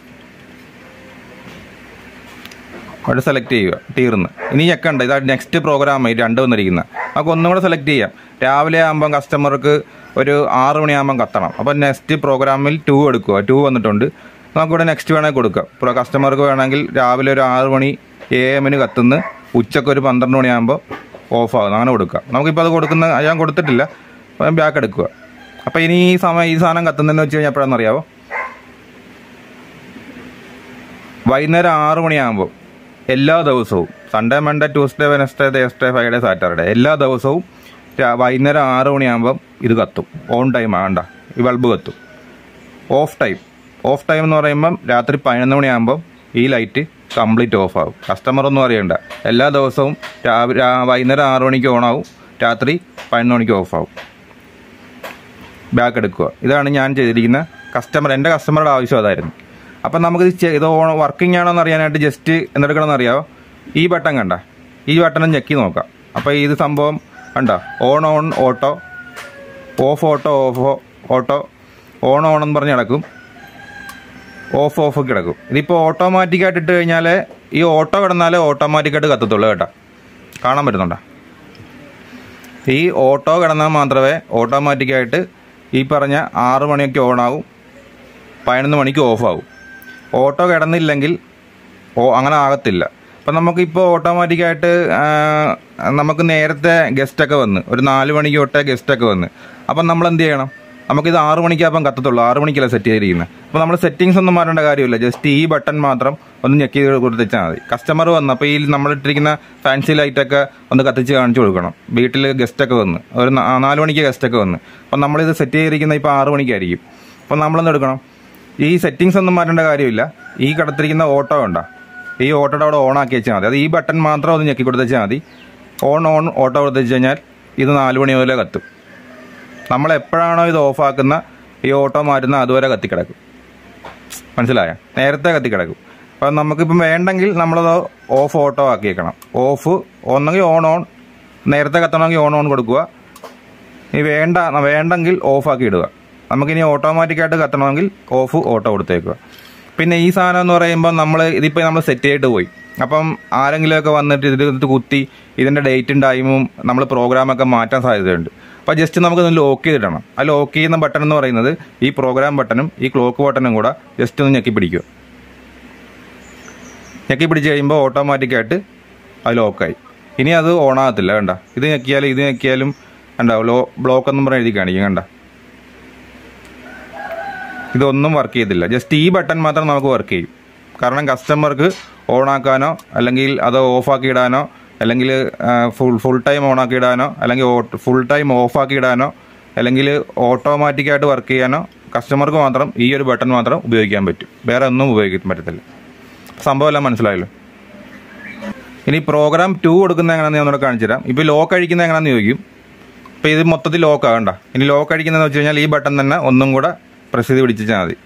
അവിടെ സെലക്ട് ചെയ്യുക തീർന്ന് ഇനി ഞെക്കണ്ട ഇതാ നെക്സ്റ്റ് പ്രോഗ്രാം രണ്ട് വന്നിരിക്കുന്നത് നമുക്ക് ഒന്നും കൂടെ സെലക്ട് ചെയ്യാം രാവിലെ ആകുമ്പം കസ്റ്റമർക്ക് ഒരു ആറ് മണിയാകുമ്പം കത്തണം അപ്പം നെക്സ്റ്റ് പ്രോഗ്രാമിൽ ടു എടുക്കുക ടു വന്നിട്ടുണ്ട് നമുക്കിവിടെ നെക്സ്റ്റ് വേണമെങ്കിൽ കൊടുക്കാം ഇപ്പോൾ കസ്റ്റമർക്ക് വേണമെങ്കിൽ രാവിലെ ഒരു ആറ് മണി എ എമ്മിന് കത്തുന്ന് ഉച്ചക്ക് ഒരു പന്ത്രണ്ട് മണിയാകുമ്പോൾ ഓഫ് ആകുന്നു അങ്ങനെ കൊടുക്കാം നമുക്കിപ്പോൾ അത് കൊടുക്കുന്ന ഞാൻ കൊടുത്തിട്ടില്ല അപ്പം ബാക്ക് എടുക്കുക അപ്പോൾ ഇനി ഈ സമയം ഈ സാധനം കത്തുന്നതെന്ന് വെച്ച് കഴിഞ്ഞാൽ എപ്പോഴാണെന്ന് അറിയാമോ വൈകുന്നേരം ആറ് മണിയാകുമ്പോൾ എല്ലാ ദിവസവും Sunday Monday Tuesday Wednesday Thursday Friday Saturday എല്ലാ ദിവസവും രാ- വൈകുന്നേരം ആറ് മണിയാകുമ്പം ഇത് കത്തും ഓൺ ടൈം ആകണ്ട ഈ ബൾബ് കത്തും ഓഫ് ടൈം ഓഫ് ടൈം എന്ന് പറയുമ്പം രാത്രി പതിനൊന്ന് മണിയാകുമ്പം ഈ ലൈറ്റ് കംപ്ലീറ്റ് ഓഫ് ആകും കസ്റ്റമർ ഒന്നും അറിയണ്ട എല്ലാ ദിവസവും രാവിലെ വൈകുന്നേരം ആറ് മണിക്ക് ഓൺ ആവും രാത്രി പതിനൊന്ന് മണിക്ക് ഓഫ് ആവും ബാക്ക് എടുക്കുക ഇതാണ് ഞാൻ ചെയ്തിരിക്കുന്ന കസ്റ്റമർ എൻ്റെ കസ്റ്റമറുടെ ആവശ്യം അതായിരുന്നു അപ്പം നമുക്ക് ഇത് ചെ- ഇത് ഓൺ വർക്കിംഗ് ആണോ എന്ന് അറിയാനായിട്ട് ജസ്റ്റ് എന്തെടുക്കണമെന്ന് അറിയാമോ ഈ ബട്ടൺ കണ്ട ഈ ബട്ടൺ ഞെക്കി നോക്കാം അപ്പോൾ ഇത് സംഭവം കണ്ട on on auto off auto off auto on on എന്ന് പറഞ്ഞ് കിടക്കും ഓഫ് ഓഫ് കിടക്കും ഇതിപ്പോൾ ഓട്ടോമാറ്റിക്കായിട്ട് ഇട്ട് കഴിഞ്ഞാൽ ഈ ഓട്ടോ കിടന്നാലേ ഓട്ടോമാറ്റിക്കായിട്ട് കത്തത്തുള്ളൂ കേട്ടോ കാണാൻ പറ്റുന്നുണ്ടോ ഈ ഓട്ടോ കിടന്നാൽ മാത്രമേ ഓട്ടോമാറ്റിക്കായിട്ട് ഈ പറഞ്ഞ ആറ് മണിയൊക്കെ ഓൺ ആവും പതിനൊന്ന് മണിക്ക് ഓഫ് ആവും ഓട്ടോ കിടന്നില്ലെങ്കിൽ ഓ അങ്ങനെ ആകത്തില്ല അപ്പം നമുക്കിപ്പോൾ ഓട്ടോമാറ്റിക്കായിട്ട് നമുക്ക് നേരത്തെ ഗസ്റ്റൊക്കെ വന്ന് ഒരു നാല് മണിക്ക് തൊട്ടേ ഗസ്റ്റൊക്കെ വന്ന് അപ്പം നമ്മൾ എന്ത് ചെയ്യണം നമുക്കിത് ആറ് മണിക്കപ്പം കത്തത്തുള്ളൂ ആറ് മണിക്കല്ല സെറ്റ് ചെയ്തിരിക്കുന്നത് അപ്പോൾ നമ്മൾ സെറ്റിങ്സ് ഒന്നും മാറേണ്ട കാര്യമില്ല ജസ്റ്റ് ഈ ബട്ടൺ മാത്രം ഒന്ന് ഞെക്കി കൊടുത്തിച്ചാൽ മതി കസ്റ്റമർ വന്ന് അപ്പോൾ ഈ നമ്മളിട്ടിരിക്കുന്ന ഫാൻസി ലൈറ്റൊക്കെ ഒന്ന് കത്തിച്ച് കാണിച്ചു കൊടുക്കണം വീട്ടിൽ ഗസ്റ്റൊക്കെ വന്ന് ഒരു നാ- നാല് മണിക്ക് ഗസ്റ്റൊക്കെ വന്ന് അപ്പം നമ്മളിത് സെറ്റ് ചെയ്തിരിക്കുന്ന ഇപ്പോൾ ആറ് മണിക്കായിരിക്കും അപ്പം നമ്മളെന്ത് എടുക്കണം ഈ സെറ്റിങ്സ് ഒന്നും മാറ്റേണ്ട കാര്യമില്ല ഈ കിടത്തിരിക്കുന്ന ഓട്ടോ ഉണ്ടോ ഈ ഓട്ടോയുടെ അവിടെ ഓൺ ആക്കി വെച്ചാൽ മതി അത് ഈ ബട്ടൺ മാത്രം ഒന്ന് ഞെക്കി കൊടുത്ത് വെച്ചാൽ മതി ഓൺ ഓൺ ഓട്ടോ കൊടുത്ത് വെച്ച് കഴിഞ്ഞാൽ ഇത് നാല് മണി മുതലേ കത്തും നമ്മൾ എപ്പോഴാണോ ഇത് ഓഫാക്കുന്ന ഈ ഓട്ടോ മാറ്റുന്ന അതുവരെ കത്തിക്കിടക്കും മനസ്സിലായ നേരത്തെ കത്തിക്കിടക്കും അപ്പം നമുക്കിപ്പം വേണ്ടെങ്കിൽ നമ്മളത് ഓഫ് ഓട്ടോ ആക്കിയേക്കണം ഓഫ് ഒന്നെങ്കിൽ ഓൺ ഓൺ നേരത്തെ കത്തണമെങ്കിൽ ഓൺ ഓൺ കൊടുക്കുക ഇനി വേണ്ട വേണ്ടെങ്കിൽ ഓഫ് ആക്കി ഇടുക നമുക്കിനി ഓട്ടോമാറ്റിക്കായിട്ട് കത്തണമെങ്കിൽ ഓഫ് ഓട്ടോ കൊടുത്തേക്കുക പിന്നെ ഈ സാധനം എന്ന് പറയുമ്പോൾ നമ്മൾ ഇതിപ്പോൾ നമ്മൾ സെറ്റ് ചെയ്തിട്ട് പോയി അപ്പം ആരെങ്കിലുമൊക്കെ വന്നിട്ട് ഇതിൽ കുത്തി ഇതിൻ്റെ ഡേറ്റും ടൈമും നമ്മൾ പ്രോഗ്രാമൊക്കെ മാറ്റാൻ സാധ്യതയുണ്ട് അപ്പോൾ ജസ്റ്റ് നമുക്ക് ഒന്ന് ലോക്ക് ചെയ്തിടണം ആ ലോക്ക് ചെയ്യുന്ന ബട്ടൺ എന്ന് പറയുന്നത് ഈ പ്രോഗ്രാം ബട്ടണും ഈ ക്ലോക്ക് ബട്ടണും കൂടെ ജസ്റ്റ് ഒന്ന് ഞെക്കി പിടിക്കുക ഞെക്കി പിടിച്ച് കഴിയുമ്പോൾ ഓട്ടോമാറ്റിക്കായിട്ട് അത് ലോക്കായി ഇനി അത് ഓണാകത്തില്ല കണ്ട ഇത് ഞെക്കിയാലും ഇത് ഞെക്കിയാലും കണ്ട ലോ ബ്ലോക്ക് എന്നും പറഞ്ഞ് എഴുതി കാണിക്കും കണ്ട ഇതൊന്നും വർക്ക് ചെയ്തില്ല ജസ്റ്റ് ഈ ബട്ടൺ മാത്രം നമുക്ക് വർക്ക് ചെയ്യും കാരണം കസ്റ്റമർക്ക് ഓണാക്കാനോ അല്ലെങ്കിൽ അത് ഓഫാക്കി ഇടാനോ അല്ലെങ്കിൽ ഫുൾ ഫുൾ ടൈം ഓണാക്കി ഇടാനോ അല്ലെങ്കിൽ ഫുൾ ടൈം ഓഫാക്കി ഇടാനോ അല്ലെങ്കിൽ ഓട്ടോമാറ്റിക്കായിട്ട് വർക്ക് ചെയ്യാനോ കസ്റ്റമർക്ക് മാത്രം ഈ ഒരു ബട്ടൺ മാത്രം ഉപയോഗിക്കാൻ പറ്റും വേറെ ഒന്നും ഉപയോഗിക്കാൻ പറ്റത്തില്ല സംഭവം എല്ലാം മനസ്സിലായല്ലോ ഇനി പ്രോഗ്രാം ടു കൊടുക്കുന്ന എങ്ങനെയാണെന്ന് ഞാൻ ഒന്നുകൂടെ കാണിച്ചു തരാം ഇപ്പോൾ ലോക്ക് അഴിക്കുന്നത് എങ്ങനെയാണെന്ന് ചോദിക്കും ഇപ്പോൾ ഇത് മൊത്തത്തിൽ ലോക്ക് ആകണ്ട ഇനി ലോക്ക് അടിക്കുന്നതെന്ന് വെച്ച് കഴിഞ്ഞാൽ ഈ ബട്ടൺ തന്നെ ഒന്നും കൂടെ പ്രസ് ചെയ്ത് പിടിച്ചാൽ മതി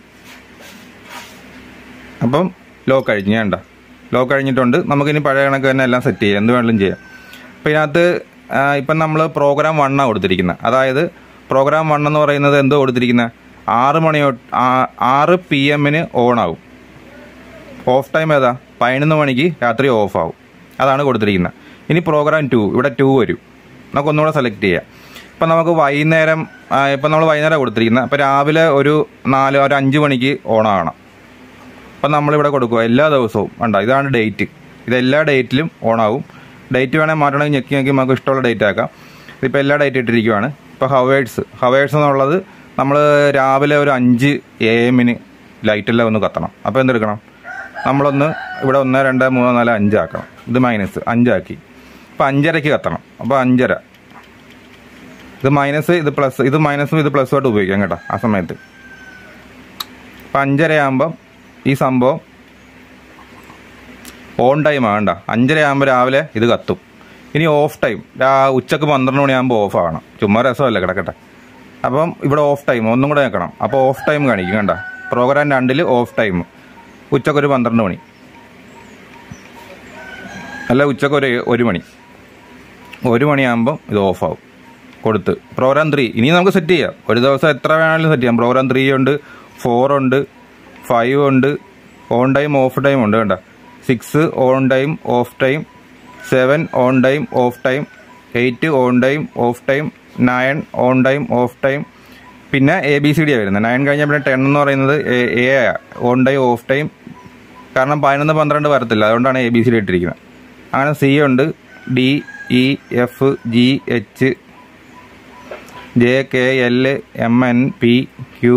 അപ്പം ലോക്ക് അഴിഞ്ഞ് വേണ്ട ലോക്ക് കഴിഞ്ഞിട്ടുണ്ട് നമുക്കിനി പഴയ കണക്ക് തന്നെ എല്ലാം സെറ്റ് ചെയ്യാം എന്ത് വേണമെങ്കിലും ചെയ്യാം അപ്പോൾ ഇതിനകത്ത് ആ, ഇപ്പം നമ്മൾ പ്രോഗ്രാം വണ്ണാണ് കൊടുത്തിരിക്കുന്നത് അതായത് പ്രോഗ്രാം വൺ എന്ന് പറയുന്നത് എന്തോ കൊടുത്തിരിക്കുന്നത് ആറ് മണി തൊട്ട് ആ- ആറ് പി എമ്മിന് ഓൺ ആവും ഓഫ് ടൈം ഏതാ പതിനൊന്ന് മണിക്ക് രാത്രി ഓഫ് ആവും അതാണ് കൊടുത്തിരിക്കുന്നത് ഇനി പ്രോഗ്രാം ടു ഇവിടെ ടു വരും നമുക്ക് ഒന്നുകൂടെ സെലക്ട് ചെയ്യാം ഇപ്പം നമുക്ക് വൈകുന്നേരം ആ, ഇപ്പം നമ്മൾ വൈകുന്നേരം കൊടുത്തിരിക്കുന്നത് അപ്പോൾ രാവിലെ ഒരു നാല് ഒരു അഞ്ച് മണിക്ക് ഓൺ ആകണം അപ്പം നമ്മളിവിടെ കൊടുക്കുക എല്ലാ ദിവസവും വേണ്ട ഇതാണ് ഡേറ്റ് ഇത് എല്ലാ ഡേറ്റിലും ഓൺ ആവും ഡേറ്റ് വേണേൽ മാറ്റണമെങ്കിൽ ഞെക്കി ഞെക്കി നമുക്ക് ഇഷ്ടമുള്ള ഡേറ്റ് ആക്കാം ഇതിപ്പോൾ എല്ലാ ഡേറ്റ് ഇട്ടിരിക്കുവാണ് ഇപ്പോൾ ഹവേഴ്സ് ഹവേഴ്സ് എന്നുള്ളത് നമ്മൾ രാവിലെ ഒരു അഞ്ച് എ എമ്മിന് ലൈറ്റെല്ലാം ഒന്ന് കത്തണം അപ്പോൾ എന്തെടുക്കണം നമ്മളൊന്ന് ഇവിടെ ഒന്ന് രണ്ട് മൂന്ന് നാല് അഞ്ചാക്കണം ഇത് മൈനസ് അഞ്ചാക്കി അപ്പോൾ അഞ്ചരയ്ക്ക് കത്തണം അപ്പോൾ അഞ്ചര ഇത് മൈനസ് ഇത് പ്ലസ് ഇത് മൈനസും ഇത് പ്ലസും ആയിട്ട് ഉപയോഗിക്കാം കേട്ടോ ആ സമയത്ത് അപ്പം അഞ്ചര ആകുമ്പം ഈ സംഭവം ഓൺ ടൈം ആകണ്ട അഞ്ചര ആകുമ്പോൾ രാവിലെ ഇത് കത്തും ഇനി ഓഫ് ടൈം രാ ഉച്ചക്ക് പന്ത്രണ്ട് മണിയാകുമ്പോൾ ഓഫ് ആകണം ചുമ്മാ രസമല്ലേ കിടക്കട്ടെ അപ്പം ഇവിടെ ഓഫ് ടൈം ഒന്നും കൂടെ വെക്കണം അപ്പോൾ ഓഫ് ടൈം കാണിക്കും കണ്ട പ്രോഗ്രാം രണ്ടിൽ ഓഫ് ടൈം ഉച്ചക്കൊരു പന്ത്രണ്ട് മണി അല്ല ഉച്ചക്കൊരു ഒരു മണി ഒരു മണിയാകുമ്പം ഇത് ഓഫ് ആവും കൊടുത്ത് പ്രോഗ്രാം ത്രീ ഇനി നമുക്ക് സെറ്റ് ചെയ്യാം ഒരു ദിവസം എത്ര വേണമെങ്കിലും സെറ്റ് ചെയ്യാം പ്രോഗ്രാം ത്രീ ഉണ്ട് ഫോർ ഉണ്ട് ഫൈവ് ഉണ്ട് ഓൺ ടൈം ഓഫ് ടൈം ഉണ്ട് കണ്ട six on time off time seven on time off time eight on time off time nine on time off time പിന്നെ എ ബി സി ഡി വരുന്നത് നയൻ കഴിഞ്ഞാൽ പിന്നെ ടെൻ എന്ന് പറയുന്നത് A on time off time കാരണം പതിനൊന്ന് പന്ത്രണ്ട് വരത്തില്ല അതുകൊണ്ടാണ് എ ബി സി ഡി ഇട്ടിരിക്കുന്നത് അങ്ങനെ സി ഉണ്ട് D E F G H J K L M N P Q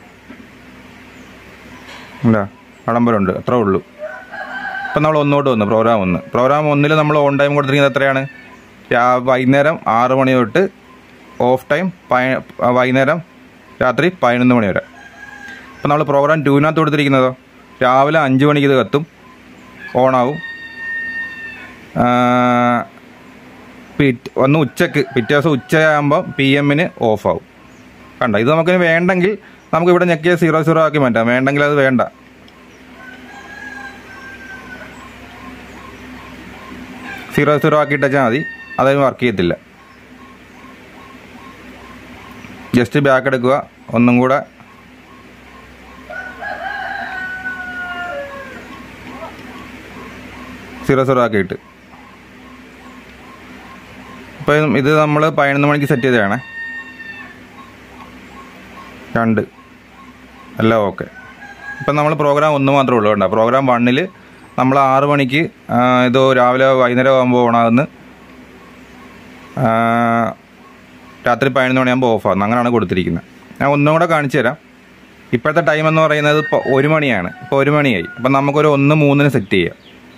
എന്താ അടമ്പലുണ്ട് അത്രേ ഉള്ളൂ ഇപ്പം നമ്മൾ ഒന്നോട്ട് വന്നു പ്രോഗ്രാം ഒന്ന് പ്രോഗ്രാം ഒന്നിൽ നമ്മൾ ഓൺ ടൈം കൊടുത്തിരിക്കുന്നത് എത്രയാണ് രാ- വൈകുന്നേരം ആറ് മണി തൊട്ട് ഓഫ് ടൈം പയ- വൈകുന്നേരം രാത്രി പതിനൊന്ന് മണി വരെ ഇപ്പം നമ്മൾ പ്രോഗ്രാം ടൂവിനകത്ത് കൊടുത്തിരിക്കുന്നതോ രാവിലെ അഞ്ച് മണിക്ക് ഇത് കത്തും ഓണാവും ആ, പിറ്റ് ഒന്ന് ഉച്ചക്ക് പിറ്റേ ദിവസം ഉച്ചയാകുമ്പോൾ പി എമ്മിന് ഓഫ് ആവും കണ്ട ഇത് നമുക്കിനി വേണ്ടെങ്കിൽ നമുക്ക് ഇവിടെ ഞെക്കിയ സീറോ സീറോ ആക്കി മാറ്റാം വേണ്ടെങ്കിൽ അത് വേണ്ട സീറോ സീറോ ആക്കിയിട്ട് വെച്ചാൽ മതി അതൊന്നും വർക്ക് ചെയ്യത്തില്ല ജസ്റ്റ് ബാക്ക് എടുക്കുക ഒന്നും കൂടെ സീറോ സീറോ ആക്കിയിട്ട് ഇപ്പം ഇത് നമ്മൾ പതിനൊന്ന് മണിക്ക് സെറ്റ് ചെയ്തതാണ് രണ്ട് എല്ലാം ഓക്കെ ഇപ്പം നമ്മൾ പ്രോഗ്രാം ഒന്ന് മാത്രമേ ഉള്ളൂ കേട്ടോ പ്രോഗ്രാം വണ്ണിൽ നമ്മൾ ആറ് മണിക്ക് ആ, ഇത് രാവിലെ വൈകുന്നേരം ആകുമ്പോൾ ഓണാകുന്നു ആ, രാത്രി പതിനൊന്ന് മണിയാകുമ്പോൾ ഓഫാകുന്നു അങ്ങനെയാണ് കൊടുത്തിരിക്കുന്നത് ഞാൻ ഒന്നും കൂടെ കാണിച്ചു തരാം ഇപ്പോഴത്തെ ടൈം എന്ന് പറയുന്നത് ഇപ്പോൾ ഒരു മണിയാണ് ഇപ്പോൾ ഒരു മണിയായി അപ്പം നമുക്കൊരു ഒന്ന് മൂന്നിന് സെറ്റ് ചെയ്യാം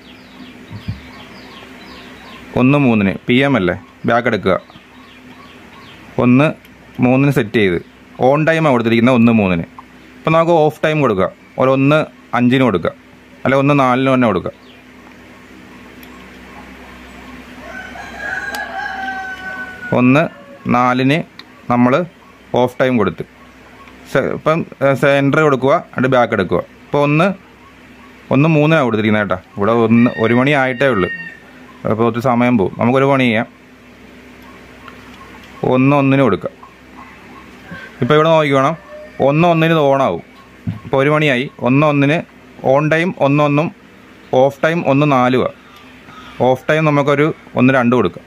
ഒന്ന് മൂന്നിന് പി എം അല്ലേ ബാക്ക് എടുക്കുക ഒന്ന് മൂന്നിന് സെറ്റ് ചെയ്ത് ഓൺ ടൈമാണ് കൊടുത്തിരിക്കുന്നത് ഒന്ന് മൂന്നിന് ഇപ്പം നമുക്ക് ഓഫ് ടൈം കൊടുക്കുക ഒരു ഒന്ന് അഞ്ചിന് കൊടുക്കുക അല്ലെ ഒന്ന് നാലിന് തന്നെ കൊടുക്കുക ഒന്ന് നാലിന് നമ്മൾ ഓഫ് ടൈം കൊടുത്ത് സെ- ഇപ്പം സെൻറ്റർ കൊടുക്കുക എന്നിട്ട് ബാക്ക് എടുക്കുക ഇപ്പോൾ ഒന്ന് ഒന്ന് മൂന്നിനാണ് കൊടുത്തിരിക്കുന്നത് കേട്ടോ ഇവിടെ ഒന്ന് ഒരു മണി ആയിട്ടേ ഉള്ളൂ അപ്പോൾ ഒത്തിരി സമയം പോകും നമുക്കൊരു പണി ചെയ്യാം ഒന്ന് ഒന്നിന് കൊടുക്കാം ഇപ്പോൾ ഇവിടെ നോക്കിക്കോണം ഒന്ന് ഒന്നിന് ഇത് ഓണാവും ഇപ്പോൾ ഒരു മണിയായി ഒന്ന് ഒന്നിന് ഓൺ ടൈം ഒന്നൊന്നും ഓഫ് ടൈം ഒന്ന് നാലുമാണ് ഓഫ് ടൈം നമുക്കൊരു ഒന്ന് രണ്ട് കൊടുക്കാം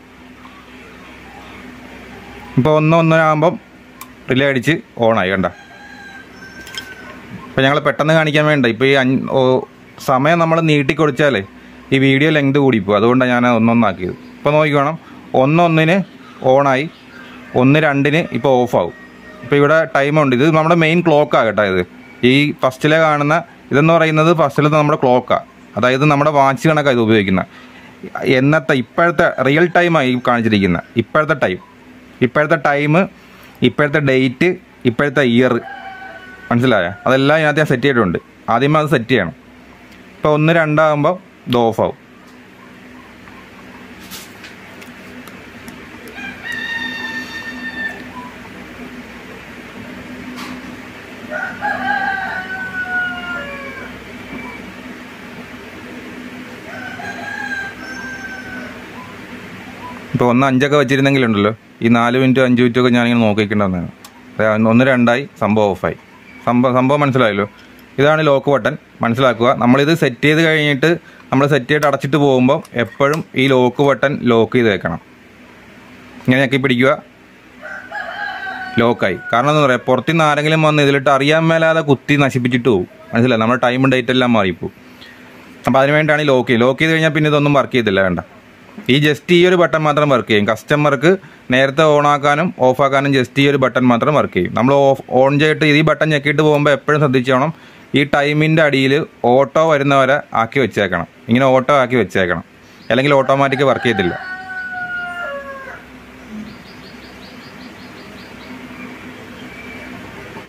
ഇപ്പോൾ ഒന്ന് ഒന്നിനാകുമ്പം റിലേ അടിച്ച് ഓണായി കണ്ട ഇപ്പോൾ ഞങ്ങൾ പെട്ടെന്ന് കാണിക്കാൻ വേണ്ട ഇപ്പോൾ ഈ അഞ്ച് ഓ, സമയം നമ്മൾ നീട്ടിക്കൊടിച്ചാലേ ഈ വീഡിയോ ലെങ്ത് കൂടിപ്പോകും അതുകൊണ്ടാണ് ഞാൻ ഒന്നൊന്നാക്കിയത് ഇപ്പോൾ നോക്കിക്കോണം ഒന്നൊന്നിന് ഓണായി ഒന്ന് രണ്ടിന് ഇപ്പോൾ ഓഫാവും ഇപ്പോൾ ഇവിടെ ടൈമുണ്ട് ഇത് നമ്മുടെ മെയിൻ ക്ലോക്കാണ് കേട്ടോ ഇത് ഈ ഫസ്റ്റിലെ കാണുന്ന ഇതെന്ന് പറയുന്നത് ഫസ്റ്റിലത്തെ നമ്മുടെ ക്ലോക്കാണ് അതായത് നമ്മുടെ വാച്ച് കണക്കാണ് ഇത് ഉപയോഗിക്കുന്നത് എന്നത്തെ ഇപ്പോഴത്തെ റിയൽ ടൈമാണ് ഈ കാണിച്ചിരിക്കുന്നത് ഇപ്പോഴത്തെ ടൈം ഇപ്പോഴത്തെ ടൈം ഇപ്പോഴത്തെ ഡേറ്റ് ഇപ്പോഴത്തെ ഇയർ മനസ്സിലായ അതെല്ലാം ഇതിനകത്ത് ഞാൻ സെറ്റ് ചെയ്തിട്ടുണ്ട് ആദ്യമേ അത് സെറ്റ് ചെയ്യണം ഇപ്പോൾ ഒന്ന് രണ്ടാകുമ്പോൾ ഇത് ഓഫാവും ഇപ്പോൾ ഒന്ന് അഞ്ചൊക്കെ വെച്ചിരുന്നെങ്കിലുണ്ടല്ലോ ഈ നാല് മിനിറ്റ് അഞ്ച് മിനിറ്റ് ഒക്കെ ഞാനിങ്ങനെ നോക്കിയിട്ടുണ്ടാവുന്നതാണ് അതെ, ഒന്ന് രണ്ടായി സംഭവം ഓഫായി സംഭവം സംഭവം മനസ്സിലായല്ലോ ഇതാണ് ലോക്ക് ബട്ടൺ മനസ്സിലാക്കുക നമ്മളിത് സെറ്റ് ചെയ്ത് കഴിഞ്ഞിട്ട് നമ്മൾ സെറ്റ് ചെയ്തിട്ട് അടച്ചിട്ട് പോകുമ്പോൾ എപ്പോഴും ഈ ലോക്ക് ബട്ടൺ ലോക്ക് ചെയ്ത് വെക്കണം ഇങ്ങനെ ഞെക്കി പിടിക്കുക ലോക്കായി കാരണം എന്താ പറയുക പുറത്തുനിന്ന് ആരെങ്കിലും വന്ന് ഇതിലിട്ട് അറിയാൻ മേലാതെ കുത്തി നശിപ്പിച്ചിട്ട് പോകും മനസ്സിലായി നമ്മുടെ ടൈമും ഡേറ്റ് എല്ലാം മാറിപ്പോവും അപ്പോൾ അതിന് വേണ്ടിയാണ് ഈ ലോക്ക് ലോക്ക് ചെയ്ത് കഴിഞ്ഞാൽ പിന്നെ ഇതൊന്നും വർക്ക് ചെയ്തില്ല വേണ്ട ഈ ജസ്റ്റ് ഈ ഒരു ബട്ടൺ മാത്രം വർക്ക് ചെയ്യും കസ്റ്റമർക്ക് നേരത്തെ ഓൺ ആക്കാനും ഓഫ് ആക്കാനും ജസ്റ്റ് ഈ ഒരു ബട്ടൺ മാത്രം വർക്ക് ചെയ്യും നമ്മൾ ഓഫ് ഓൺ ചെയ്തിട്ട് ഈ ബട്ടൺ ഞെക്കിയിട്ട് പോകുമ്പോൾ എപ്പോഴും ശ്രദ്ധിച്ചോണം ഈ ടൈമിൻ്റെ അടിയിൽ ഓട്ടോ വരുന്നവരെ ആക്കി വെച്ചേക്കണം ഇങ്ങനെ ഓട്ടോ ആക്കി വെച്ചേക്കണം അല്ലെങ്കിൽ ഓട്ടോമാറ്റിക് വർക്ക് ചെയ്തില്ല